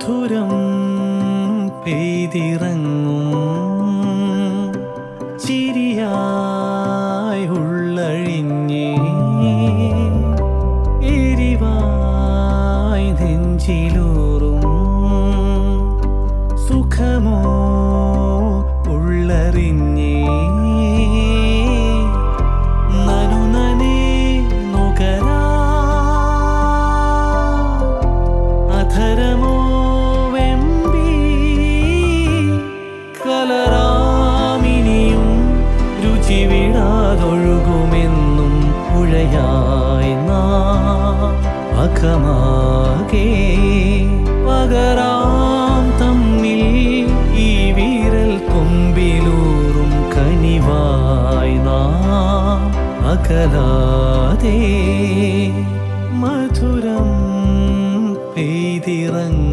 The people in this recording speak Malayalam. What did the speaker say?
മധുരം പെയ്തിറങ്ങും ചിരിയായി ഉള്ളഴിഞ്ഞേ എരിവായി നെഞ്ചിലൂറും സുഖമോ ഉള്ളറിഞ്ഞേ നനുനനേ നുകരാ അധരമോ വെമ്പി കലരാമിനിയും രുചി വിടാതൊഴുകുമെന്നും പുഴയായി നാ അകമാകെ പകരാം തമ്മിൽ ഈ വീരൽ കൊമ്പിലൂറും കനിവായി നാ അകലാതെ മധുരം പെയ്തിറങ്ങും